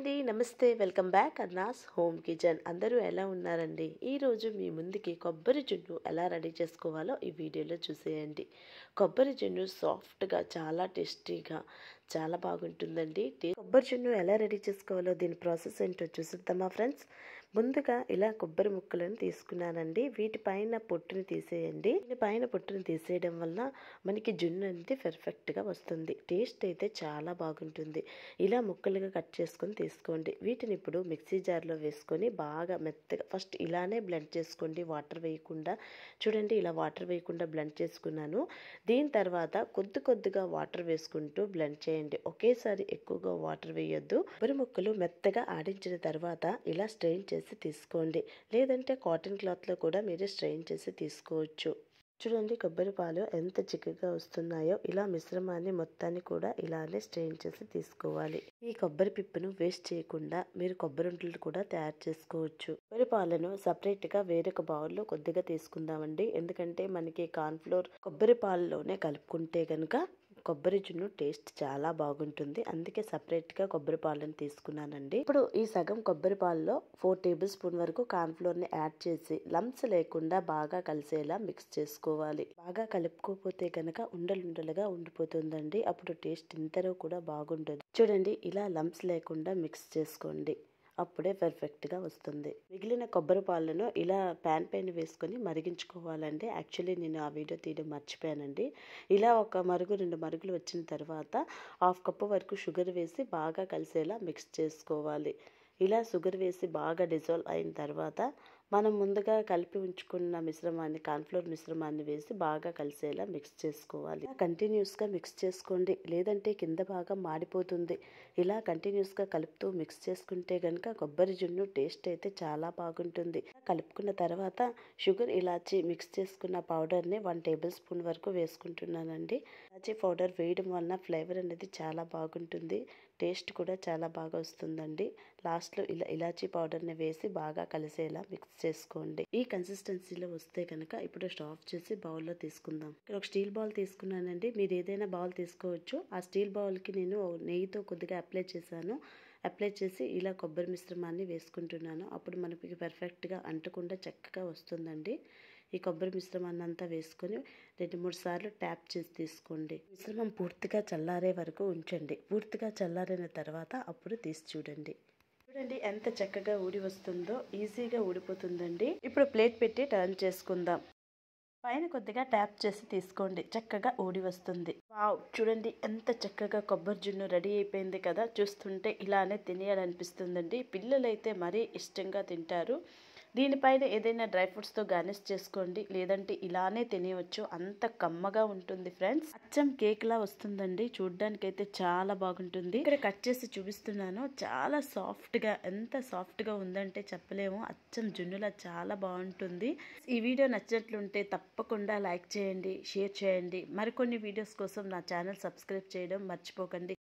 అండి నమస్తే welcome back Anna's home kitchen అందరూ ఎలా ఉన్నారండి ఈరోజు మీ ముందుకి కొబ్బరి జున్ను ఎలా రెడీ చేసుకోవాలో ఈ వీడియోలో చూసేయండి కొబ్బరి జున్ను సాఫ్ట్గా చాలా టేస్టీగా చాలా బాగుంటుందండి టే- కొబ్బరి జున్ను ఎలా రెడీ చేసుకోవాలో దీని ప్రాసెస్ ఏంటో చూసిద్దామా ఫ్రెండ్స్ ముందుగా ఇలా కొబ్బరి ముక్కలను తీసుకున్నానండి వీటిపైన పొట్టుని తీసేయండి దీనిపైన పొట్టుని తీసేయడం వల్ల మనకి జున్ను అనేది పర్ఫెక్ట్గా వస్తుంది టేస్ట్ అయితే చాలా బాగుంటుంది ఇలా ముక్కలుగా కట్ చేసుకొని తీసుకోండి వీటిని ఇప్పుడు మిక్సీ జార్లో వేసుకొని బాగా మెత్తగా ఫస్ట్ ఇలానే బ్లెండ్ చేసుకోండి వాటర్ వేయకుండా చూడండి ఇలా వాటర్ వేయకుండా బ్లెండ్ చేసుకున్నాను దీని తర్వాత కొద్ది కొద్దిగా వాటర్ వేసుకుంటూ బ్లెండ్ చేయండి ఒకేసారి ఎక్కువగా వాటర్ వేయొద్దు కొబ్బరి ముక్కలు మెత్తగా ఆడించిన తర్వాత ఇలా స్ట్రెయిన్ చేసి తీసుకోండి లేదంటే కాటన్ క్లాత్లో కూడా మీరు స్ట్రెయిన్ చేసి తీసుకోవచ్చు చూడండి కొబ్బరి పాలు ఎంత చిక్కగా వస్తున్నాయో ఇలా మిశ్రమాన్ని మొత్తాన్ని కూడా ఇలానే స్ట్రెయిన్ చేసి తీసుకోవాలి ఈ కొబ్బరి పిప్పును వేస్ట్ చేయకుండా మీరు కొబ్బరి ఉంటలు కూడా తయారు చేసుకోవచ్చు కొబ్బరి పాలను సపరేట్ గా వేరొక బౌల్లో కొద్దిగా తీసుకుందామండి ఎందుకంటే మనకి కార్న్ఫ్లోర్ కొబ్బరి పాలలోనే కలుపుకుంటే గనుక కొబ్బరి జున్ను టేస్ట్ చాలా బాగుంటుంది అందుకే సపరేట్ గా కొబ్బరి పాలను తీసుకున్నానండి ఇప్పుడు ఈ సగం కొబ్బరి పాలలో ఫోర్ టేబుల్ స్పూన్ వరకు కార్న్ఫ్లోర్ ని యాడ్ చేసి లంప్స్ లేకుండా బాగా కలిసేలా మిక్స్ చేసుకోవాలి బాగా కలుపుకోకపోతే కనుక ఉండలుండలుగా ఉండిపోతుందండి అప్పుడు టేస్ట్ ఇంతలో కూడా బాగుంటుంది చూడండి ఇలా లంప్స్ లేకుండా మిక్స్ చేసుకోండి అప్పుడే పర్ఫెక్ట్గా వస్తుంది మిగిలిన కొబ్బరి పాలను ఇలా ప్యాన్ పైన వేసుకొని మరిగించుకోవాలండి యాక్చువల్లీ నేను ఆ వీడియో తీయడం మర్చిపోయానండి ఇలా ఒక మరుగు రెండు మరుగులు వచ్చిన తర్వాత హాఫ్ కప్పు వరకు షుగర్ వేసి బాగా కలిసేలా మిక్స్ చేసుకోవాలి ఇలా షుగర్ వేసి బాగా డిజాల్వ్ అయిన తర్వాత మనం ముందుగా కలిపి ఉంచుకున్న మిశ్రమాన్ని కార్న్ఫ్లోర్ మిశ్రమాన్ని వేసి బాగా కలిసేలా మిక్స్ చేసుకోవాలి కంటిన్యూస్గా మిక్స్ చేసుకోండి లేదంటే కింద భాగం మాడిపోతుంది ఇలా కంటిన్యూస్గా కలుపుతూ మిక్స్ చేసుకుంటే కనుక కొబ్బరి జున్ను టేస్ట్ అయితే చాలా బాగుంటుంది కలుపుకున్న తర్వాత షుగర్ ఇలాచి మిక్స్ చేసుకున్న పౌడర్ని వన్ టేబుల్ స్పూన్ వరకు వేసుకుంటున్నానండి ఇలాచీ పౌడర్ వేయడం వలన ఫ్లేవర్ అనేది చాలా బాగుంటుంది టేస్ట్ కూడా చాలా బాగా వస్తుందండి లాస్ట్లో ఇలా ఇలాచీ పౌడర్ని వేసి బాగా కలిసేలా మిక్స్ చేసుకోండి ఈ కన్సిస్టెన్సీలో వస్తే కనుక ఇప్పుడు స్టవ్ ఆఫ్ చేసి బౌల్లో తీసుకుందాం ఇక్కడ ఒక స్టీల్ బౌల్ తీసుకున్నానండి మీరు ఏదైనా బౌల్ తీసుకోవచ్చు ఆ స్టీల్ బౌల్కి నేను నెయ్యితో కొద్దిగా అప్లై చేశాను అప్లై చేసి ఇలా కొబ్బరి మిశ్రమాన్ని వేసుకుంటున్నాను అప్పుడు మనకి పర్ఫెక్ట్గా అంటకుండా చక్కగా వస్తుందండి ఈ కొబ్బరి మిశ్రమాన్ని అంతా వేసుకొని రెండు మూడు సార్లు ట్యాప్ చేసి తీసుకోండి మిశ్రమం పూర్తిగా చల్లారే వరకు ఉంచండి పూర్తిగా చల్లారిన తర్వాత అప్పుడు తీసి చూడండి చూడండి ఎంత చక్కగా ఊడి వస్తుందో ఈజీగా ఊడిపోతుందండి ఇప్పుడు ప్లేట్ పెట్టి టర్న్ చేసుకుందాం పైన కొద్దిగా ట్యాప్ చేసి తీసుకోండి చక్కగా ఊడి వస్తుంది వావ్ చూడండి ఎంత చక్కగా కొబ్బరి జున్ను రెడీ అయిపోయింది కదా చూస్తుంటే ఇలానే తినేయాలనిపిస్తుందండి పిల్లలైతే మరీ ఇష్టంగా తింటారు దీనిపైన ఏదైనా డ్రై ఫ్రూట్స్తో గార్నిష్ చేసుకోండి లేదంటే ఇలానే తినేయవచ్చు అంత కమ్మగా ఉంటుంది ఫ్రెండ్స్ అచ్చం కేక్ లా వస్తుందండి చూడ్డానికి అయితే చాలా బాగుంటుంది ఇక్కడ కట్ చేసి చూపిస్తున్నాను చాలా సాఫ్ట్ గా ఎంత సాఫ్ట్ గా ఉందంటే చెప్పలేము అచ్చం జున్నులా చాలా బాగుంటుంది ఈ వీడియో నచ్చినట్లుంటే తప్పకుండా లైక్ చేయండి షేర్ చేయండి మరికొన్ని వీడియోస్ కోసం నా ఛానల్ సబ్స్క్రైబ్ చేయడం మర్చిపోకండి